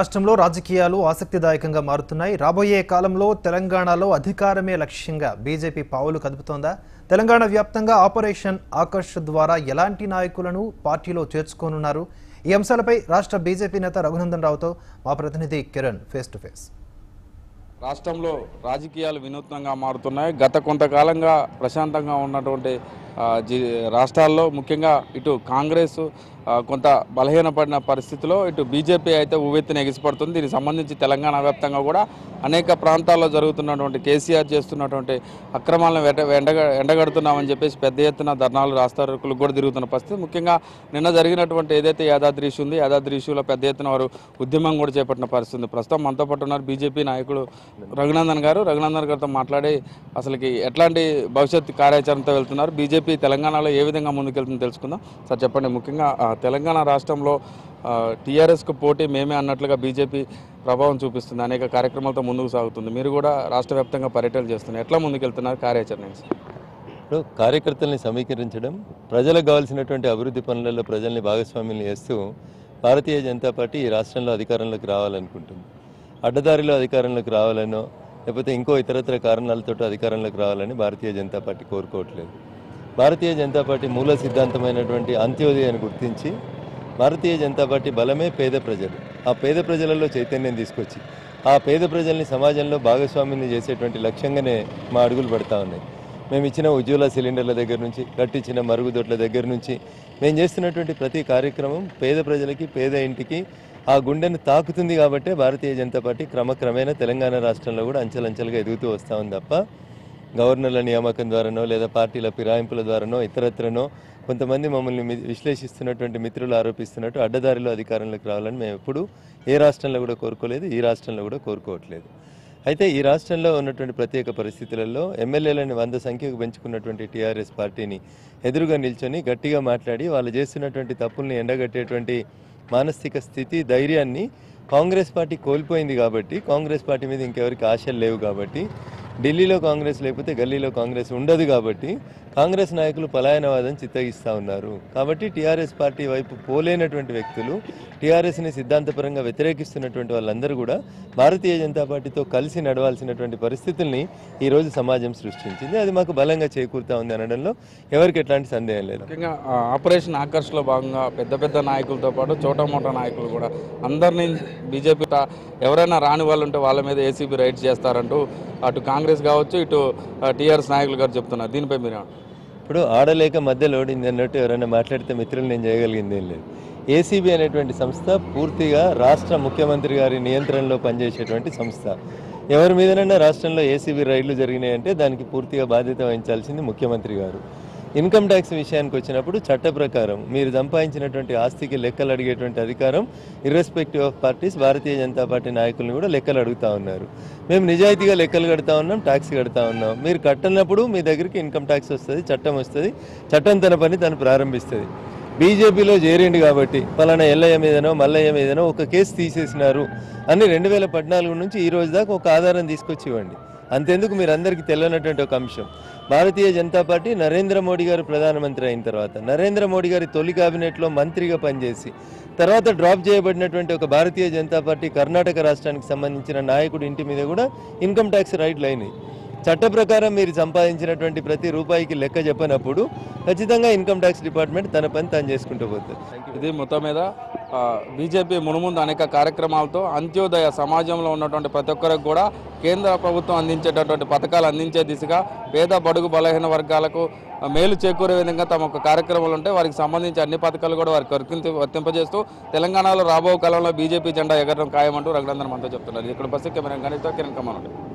రాష్ట్రంలో రాజకీయాలు ఆసక్తిదాయకంగా మారుతున్నాయి రాబోయే కాలంలో తెలంగాణలో అధికారమే లక్ష్యంగా బీజేపీ పావులు కదుపుతోందా తెలంగాణ వ్యాప్తంగా ఆపరేషన్ ఆకర్ష్ ద్వారా ఎలాంటి నాయకులను పార్టీలో చేర్చుకోనున్నారు ఈ అంశాలపై రాష్ట్ర బీజేపీ నేత రఘునందన్ రావుతో మా ప్రతినిధి కిరణ్ ఫేస్ టు ఫేస్ రాష్ట్రంలో రాజకీయాలు వినూత్నంగా మారుతున్నాయి గత కొంతకాలంగా ప్రశాంతంగా ఉన్నటువంటి ఆ, జి రాష్ట్రాల్లో ముఖ్యంగా ఇటు కాంగ్రెస్ ఆ, కొంత బలహీనపడిన పరిస్థితిలో ఇటు బీజేపీ అయితే ఉవ్వెత్తున ఎగిసిపడుతుంది దీనికి సంబంధించి తెలంగాణ వ్యాప్తంగా కూడా అనేక ప్రాంతాల్లో జరుగుతున్నటువంటి కేసీఆర్ చేస్తున్నటువంటి అక్రమాలను వెంట ఎండగ ఎండగడుతున్నామని చెప్పేసి పెద్ద ఎత్తున ధర్నాలు రాస్తారోకులకు కూడా తిరుగుతున్న పరిస్థితి ముఖ్యంగా నిన్న జరిగినటువంటి ఏదైతే యాదాద్రి ఇష్యూ ఉంది యాదాద్రి ఇష్యూలో పెద్ద ఎత్తున వారు ఉద్యమం కూడా చేపట్టిన పరిస్థితి ఉంది ప్రస్తుతం మనతో పాటు ఉన్నారు బీజేపీ నాయకుడు రఘునందన్ గారు రఘునందన్ గారితో మాట్లాడి అసలుకి ఎట్లాంటి భవిష్యత్ కార్యాచరణతో వెళ్తున్నారు బీజేపీ తెలంగాణలో ఏ విధంగా ముందుకెళ్తుందో తెలుసుకుందాం సార్ చెప్పండి ముఖ్యంగా ఆ, తెలంగాణ రాష్ట్రంలో టీఆర్ఎస్కు పోటీ మేమే అన్నట్లుగా బీజేపీ ప్రభావం చూపిస్తుంది అనేక కార్యక్రమాలతో ముందుకు సాగుతుంది మీరు కూడా రాష్ట్ర వ్యాప్తంగా పర్యటనలు చేస్తున్నారు ఎట్లా ముందుకెళ్తున్నారు కార్యాచరణ ఏంటి సార్? ఇప్పుడు కార్యకర్తల్ని సమీకరించడం ప్రజలకు కావాల్సినటువంటి అభివృద్ధి పనులలో ప్రజల్ని భాగస్వామ్యం చేస్తూ భారతీయ జనతా పార్టీ ఈ రాష్ట్రంలో అధికారంలోకి రావాలనుకుంటుంది అడ్డదారిలో అధికారంలోకి రావాలనో లేకపోతే ఇంకో ఇతరత్ర కారణాలతో అధికారంలోకి రావాలని భారతీయ జనతా పార్టీ కోరుకోవట్లేదు భారతీయ జనతా పార్టీ మూల సిద్ధాంతమైనటువంటి అంత్యోదయాన్ని గుర్తించి భారతీయ జనతా పార్టీ బలమే పేద ప్రజలు ఆ పేద ప్రజలలో చైతన్యం తీసుకొచ్చి ఆ పేద ప్రజల్ని సమాజంలో భాగస్వామ్యం చేసేటువంటి లక్ష్యంగానే మా అడుగులు పడతా ఉన్నాయి మేము ఇచ్చిన ఉజ్వల సిలిండర్ల దగ్గర నుంచి కట్టించిన మరుగుదొడ్ల దగ్గర నుంచి మేము చేస్తున్నటువంటి ప్రతి కార్యక్రమం పేద ప్రజలకి పేద ఇంటికి ఆ గుండెను తాకుతుంది కాబట్టే భారతీయ జనతా పార్టీ క్రమక్రమేణా తెలంగాణ రాష్ట్రంలో కూడా అంచెలంచెలుగా ఎదుగుతూ వస్తూ ఉంది తప్ప గవర్నర్ల నియామకం ద్వారానో లేదా పార్టీల ఫిరాయింపుల ద్వారానో ఇతరత్రనో కొంతమంది మమ్మల్ని మి- విశ్లేషిస్తున్నటువంటి మిత్రులు ఆరోపిస్తున్నట్టు అడ్డదారిలో అధికారంలోకి రావాలని మేము ఎప్పుడూ ఏ రాష్ట్రంలో కూడా కోరుకోలేదు ఈ రాష్ట్రంలో కూడా కోరుకోవట్లేదు అయితే ఈ రాష్ట్రంలో ఉన్నటువంటి ప్రత్యేక పరిస్థితులలో ఎమ్మెల్యేలని వంద సంఖ్యకు పెంచుకున్నటువంటి టీఆర్ఎస్ పార్టీని ఎదురుగా నిల్చొని గట్టిగా మాట్లాడి వాళ్ళు చేస్తున్నటువంటి తప్పుల్ని ఎండగట్టేటువంటి మానసిక స్థితి ధైర్యాన్ని కాంగ్రెస్ పార్టీ కోల్పోయింది కాబట్టి కాంగ్రెస్ పార్టీ మీద ఇంకెవరికి ఆశలు లేవు కాబట్టి ఢిల్లీలో కాంగ్రెస్ లేకపోతే గల్లీలో కాంగ్రెస్ ఉండదు కాబట్టి కాంగ్రెస్ నాయకులు పలాయనవాదం చిత్తగిస్తూ ఉన్నారు కాబట్టి టీఆర్ఎస్ పార్టీ వైపు పోలేనటువంటి వ్యక్తులు టీఆర్ఎస్ని సిద్ధాంతపరంగా వ్యతిరేకిస్తున్నటువంటి వాళ్ళందరూ కూడా భారతీయ జనతా పార్టీతో కలిసి నడవాల్సినటువంటి పరిస్థితుల్ని ఈరోజు సమాజం సృష్టించింది అది మాకు బలంగా చేకూరుతా ఉంది అనడంలో ఎవరికి ఎట్లాంటి సందేహం లేదు ముఖ్యంగా ఆ, ఆపరేషన్ ఆకర్ష్లో భాగంగా పెద్ద పెద్ద నాయకులతో పాటు చోటా మోటా నాయకులు కూడా అందరినీ బీజేపీ తా- ఎవరైనా రాని వాళ్ళు ఉంటే వాళ్ళ మీద ఏసీబీ రైడ్స్ చేస్తారంటూ అటు కాంగ్రెస్ కావచ్చు ఇటు టీఆర్ఎస్ నాయకులు గారు చెప్తున్నారు దీనిపై మీరు ఏమంటారు? ఇప్పుడు ఆడలేక మధ్యలో ఓడింది అన్నట్టు ఎవరైనా మాట్లాడితే మిత్రులు నేను చేయగలిగింది ఏం లేదు ఏసీబీ అనేటువంటి సంస్థ పూర్తిగా రాష్ట్ర ముఖ్యమంత్రి గారి నియంత్రణలో పనిచేసేటువంటి సంస్థ ఎవరి మీదనైనా రాష్ట్రంలో ఏసీబీ రైళ్లు జరిగినాయంటే దానికి పూర్తిగా బాధ్యత వహించాల్సింది ముఖ్యమంత్రి గారు ఇన్కమ్ ట్యాక్స్ విషయానికి వచ్చినప్పుడు చట్ట ప్రకారం మీరు సంపాదించినటువంటి ఆస్తికి లెక్కలు అడిగేటువంటి అధికారం irrespective of parties Bharatiya Janata Party నాయకులను కూడా లెక్కలు అడుగుతా ఉన్నారు మేము నిజాయితీగా లెక్కలు కడతా ఉన్నాం ట్యాక్స్ కడతా ఉన్నాం మీరు కట్టనప్పుడు మీ దగ్గరికి ఇన్కమ్ ట్యాక్స్ వస్తుంది చట్టం వస్తుంది చట్టం తన పని తను ప్రారంభిస్తుంది బీజేపీలో చేరిండు కాబట్టి పలానా ఎల్లయ్య మీదనో మల్లయ్య మీదనో ఒక కేసు తీసేసినారు అని రెండు వేల పద్నాలుగు నుంచి ఈ రోజు దాకా ఒక ఆధారం తీసుకొచ్చి ఇవ్వండి అంతెందుకు మీరు అందరికీ తెలియనటువంటి ఒక అంశం భారతీయ జనతా పార్టీ నరేంద్ర మోడీ గారు ప్రధానమంత్రి అయిన తర్వాత నరేంద్ర మోడీ గారి తొలి కేబినెట్లో మంత్రిగా పనిచేసి తర్వాత డ్రాప్ చేయబడినటువంటి ఒక భారతీయ జనతా పార్టీ కర్ణాటక రాష్ట్రానికి సంబంధించిన నాయకుడి ఇంటి మీద కూడా ఇన్కమ్ ట్యాక్స్ రైట్లు అయినాయి చట్ట ప్రకారం మీరు సంపాదించినటువంటి ప్రతి రూపాయికి లెక్క చెప్పనప్పుడు ఖచ్చితంగా ఇన్కమ్ ట్యాక్స్ డిపార్ట్మెంట్ తన పని తాను చేసుకుంటూ పోతుంది ఇది మొత్తం మీద ఆ, బీజేపీ మునుముందు అనేక కార్యక్రమాలతో అంత్యోదయ సమాజంలో ఉన్నటువంటి ప్రతి ఒక్కరికి కూడా కేంద్ర ప్రభుత్వం అందించేటటువంటి పథకాలు అందించే దిశగా పేద బడుగు బలహీన వర్గాలకు ఆ, మేలు చేకూరే విధంగా తమ ఒక కార్యక్రమాలు ఉంటాయి వారికి సంబంధించి అన్ని పథకాలు కూడా వారికి వర్తింప వర్తింపజేస్తూ తెలంగాణలో రాబో కాలంలో బీజేపీ జెండా ఎగరడం ఖాయమంటూ రఘునందన్ మనతో చెప్తున్నారు ఇక్కడ బస్సు కెమెరా గణిత కిరణ్ కమాన్